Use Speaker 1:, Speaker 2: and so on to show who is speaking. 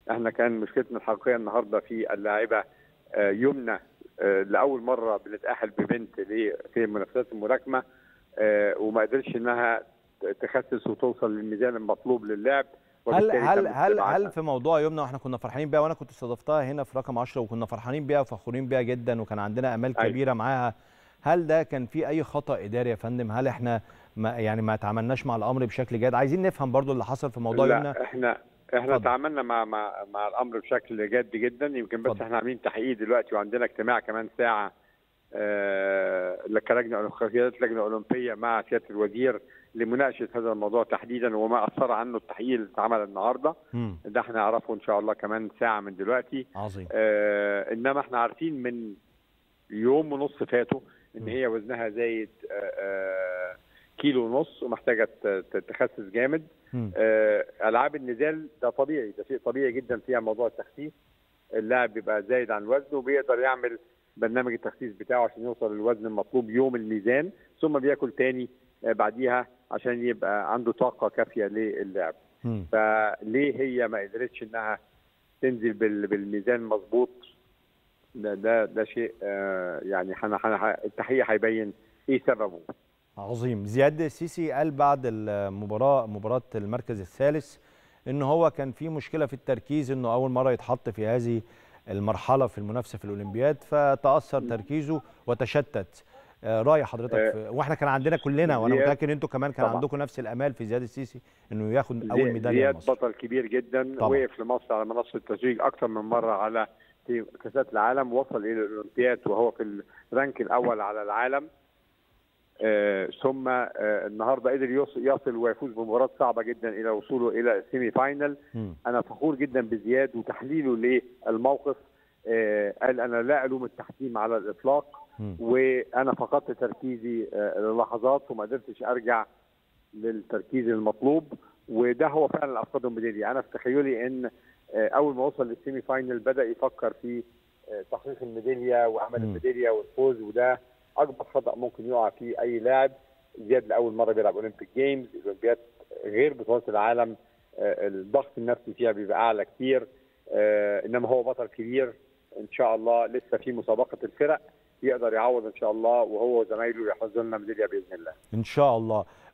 Speaker 1: احنا كان مشكلتنا الحقيقيه النهارده في اللاعبه آه، يمنى آه، لاول مره بنتاهل ببنت ل- في منافسات الملاكمه آه، وما قدرتش انها تخسس وتوصل للميزان المطلوب للعب
Speaker 2: هل
Speaker 1: وبالتالي
Speaker 2: هل
Speaker 1: تم
Speaker 2: هل
Speaker 1: استبعادها.
Speaker 2: هل في موضوع يمنى واحنا كنا فرحانين بيها وانا كنت استضفتها هنا في رقم 10 وكنا فرحانين بيها وفخورين بيها جدا وكان عندنا امال
Speaker 1: أيوة.
Speaker 2: كبيره معاها هل ده كان في اي خطا اداري يا فندم هل احنا ما يعني ما تعاملناش مع الامر بشكل جيد عايزين نفهم برضو اللي حصل في موضوع يمنى
Speaker 1: لا احنا احنا
Speaker 2: اتفضل.
Speaker 1: تعاملنا مع مع مع الامر بشكل جاد جدا يمكن بس
Speaker 2: اتفضل.
Speaker 1: احنا عاملين تحقيق دلوقتي وعندنا اجتماع كمان ساعه آه كلجنه قيادات لجنه اولمبيه مع سياده الوزير لمناقشه هذا الموضوع تحديدا وما اثر عنه التحقيق اللي اتعمل النهارده
Speaker 2: مم.
Speaker 1: ده احنا نعرفه ان شاء الله كمان ساعه من دلوقتي
Speaker 2: عظيم
Speaker 1: آه انما احنا عارفين من يوم ونص فاتوا ان
Speaker 2: م.
Speaker 1: هي وزنها زايد آه آه كيلو ونص ومحتاجه ت- ت- تخسس جامد
Speaker 2: مم.
Speaker 1: آه، العاب النزال ده طبيعي ده شيء طبيعي جدا فيها موضوع التخسيس اللاعب بيبقى زايد عن وزنه وبيقدر يعمل برنامج التخسيس بتاعه عشان يوصل للوزن المطلوب يوم الميزان ثم بياكل تاني آه، بعديها عشان يبقى عنده طاقه كافيه للعب
Speaker 2: مم.
Speaker 1: فليه هي ما قدرتش انها تنزل بال- بالميزان مظبوط ده ده ده شيء آه، يعني حنا حنا التحقيق هيبين ايه سببه
Speaker 2: عظيم زياد السيسي قال بعد المباراه مباراه المركز الثالث ان هو كان في مشكله في التركيز انه اول مره يتحط في هذه المرحله في المنافسه في الاولمبياد فتاثر تركيزه وتشتت آه، راي حضرتك
Speaker 1: آه،
Speaker 2: في واحنا كان عندنا كلنا وانا
Speaker 1: زياد-
Speaker 2: متاكد انتوا كمان كان
Speaker 1: طبعا.
Speaker 2: عندكم نفس الامال في زياد السيسي انه ياخد اول
Speaker 1: زي-
Speaker 2: ميداليه
Speaker 1: زياد
Speaker 2: لمصر
Speaker 1: بطل كبير جدا
Speaker 2: طبعا.
Speaker 1: وقف لمصر على منصه التتويج اكثر من مره على في كاسات العالم وصل الى الاولمبياد وهو في الرانك الاول على العالم آه ثم آه النهارده قدر يوص- يصل ويفوز بمباراه صعبه جدا الى وصوله الى السيمي فاينل
Speaker 2: مم.
Speaker 1: انا فخور جدا بزياد وتحليله للموقف آه قال انا لا الوم التحكيم على الاطلاق
Speaker 2: مم.
Speaker 1: وانا فقدت تركيزي آه، للحظات وما قدرتش ارجع للتركيز المطلوب وده هو فعلا اللي افقده الميداليه انا في تخيلي ان آه، اول ما وصل للسيمي فاينل بدا يفكر في آه، تحقيق الميداليه وعمل
Speaker 2: مم.
Speaker 1: الميداليه والفوز وده اكبر خطا ممكن يقع فيه اي لاعب زياد لاول مره بيلعب اولمبيك جيمز الاولمبياد غير بطولات العالم آه، الضغط النفسي فيها بيبقى اعلى كتير آه، انما هو بطل كبير ان شاء الله لسه في مسابقه الفرق يقدر يعوض ان شاء الله وهو وزمايله يحرزوا لنا ميداليه باذن الله
Speaker 2: ان شاء الله